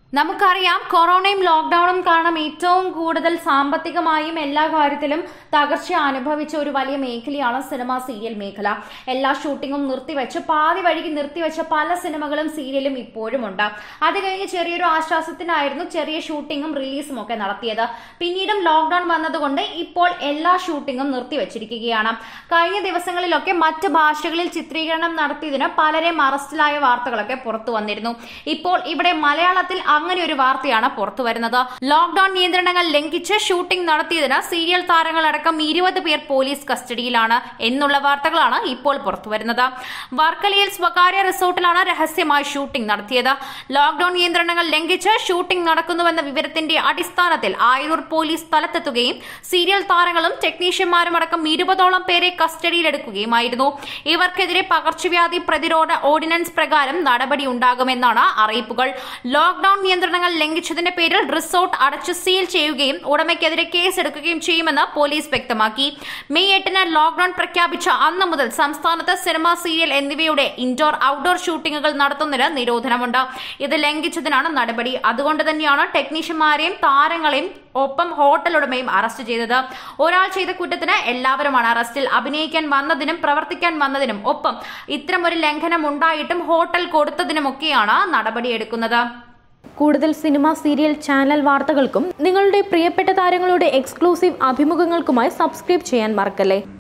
നമുക്കറിയാം കൊറോണയും ലോക്ക്ഡൌണും കാരണം ഏറ്റവും കൂടുതൽ സാമ്പത്തികമായും എല്ലാ കാര്യത്തിലും തകർച്ച അനുഭവിച്ച ഒരു വലിയ മേഖലയാണ് സിനിമ സീരിയൽ മേഖല എല്ലാ ഷൂട്ടിങ്ങും നിർത്തിവെച്ച് പാതി വഴിക്ക് നിർത്തിവെച്ച പല സിനിമകളും സീരിയലും ഇപ്പോഴും ഉണ്ട് അത് കഴിഞ്ഞ് ചെറിയൊരു ആശ്വാസത്തിനായിരുന്നു ചെറിയ ഷൂട്ടിങ്ങും റിലീസും ഒക്കെ നടത്തിയത് പിന്നീടും ലോക്ക്ഡൌൺ വന്നതുകൊണ്ട് ഇപ്പോൾ എല്ലാ ഷൂട്ടിങ്ങും നിർത്തിവെച്ചിരിക്കുകയാണ് കഴിഞ്ഞ ദിവസങ്ങളിലൊക്കെ മറ്റ് ഭാഷകളിൽ ചിത്രീകരണം നടത്തിയതിന് പലരെയും അറസ്റ്റിലായ വാർത്തകളൊക്കെ പുറത്തു വന്നിരുന്നു ഇപ്പോൾ ഇവിടെ മലയാളത്തിൽ അങ്ങനെ ഒരു വാർത്തയാണ് പുറത്തു വരുന്നത് ലോക്ഡൌൺ നിയന്ത്രണങ്ങൾ ലംഘിച്ച് ഷൂട്ടിംഗ് നടത്തിയതിന് സീരിയൽ താരങ്ങളടക്കം ഇരുപത് പേർ പോലീസ് കസ്റ്റഡിയിലാണ് എന്നുള്ള വാർത്തകളാണ് ഇപ്പോൾ പുറത്തുവരുന്നത് വർക്കലയിൽ സ്വകാര്യ റിസോർട്ടിലാണ് രഹസ്യമായി ഷൂട്ടിംഗ് നടത്തിയത് ലോക്ഡൌൺ നിയന്ത്രണങ്ങൾ ലംഘിച്ച് ഷൂട്ടിംഗ് നടക്കുന്നുവെന്ന വിവരത്തിന്റെ അടിസ്ഥാനത്തിൽ ആയൂർ പോലീസ് സ്ഥലത്തെത്തുകയും സീരിയൽ താരങ്ങളും ടെക്നീഷ്യന്മാരും അടക്കം ഇരുപതോളം പേരെ കസ്റ്റഡിയിലെടുക്കുകയുമായിരുന്നു ഇവർക്കെതിരെ പകർച്ചവ്യാധി പ്രതിരോധ ഓർഡിനൻസ് പ്രകാരം നടപടി ഉണ്ടാകുമെന്നാണ് അറിയിപ്പുകൾ ലോക്ഡൌൺ നിയന്ത്രണങ്ങൾ ലംഘിച്ചതിന്റെ പേരിൽ റിസോർട്ട് അടച്ച് സീൽ ചെയ്യുകയും ഉടമയ്ക്കെതിരെ കേസെടുക്കുകയും ചെയ്യുമെന്ന് പോലീസ് വ്യക്തമാക്കി മെയ് എട്ടിന് ലോക്ഡൌൺ പ്രഖ്യാപിച്ച അന്ന് മുതൽ സംസ്ഥാനത്ത് സിനിമ സീരിയൽ എന്നിവയുടെ ഇൻഡോർ ഔട്ട്ഡോർ ഷൂട്ടിംഗുകൾ നടത്തുന്നതിന് നിരോധനമുണ്ട് ഇത് ലംഘിച്ചതിനാണ് നടപടി അതുകൊണ്ട് തന്നെയാണ് ടെക്നീഷ്യന്മാരെയും താരങ്ങളെയും ഒപ്പം ഹോട്ടൽ ഉടമയും അറസ്റ്റ് ചെയ്തത് ഒരാൾ ചെയ്ത കുറ്റത്തിന് എല്ലാവരുമാണ് അറസ്റ്റിൽ അഭിനയിക്കാൻ വന്നതിനും പ്രവർത്തിക്കാൻ വന്നതിനും ഒപ്പം ഇത്തരം ഒരു ലംഘനം ഉണ്ടായിട്ടും ഹോട്ടൽ കൊടുത്തതിനുമൊക്കെയാണ് നടപടിയെടുക്കുന്നത് കൂടുതൽ സിനിമ സീരിയൽ ചാനൽ വാർത്തകൾക്കും നിങ്ങളുടെ പ്രിയപ്പെട്ട താരങ്ങളുടെ എക്സ്ക്ലൂസീവ് അഭിമുഖങ്ങൾക്കുമായി സബ്സ്ക്രൈബ് ചെയ്യാൻ മറക്കല്ലേ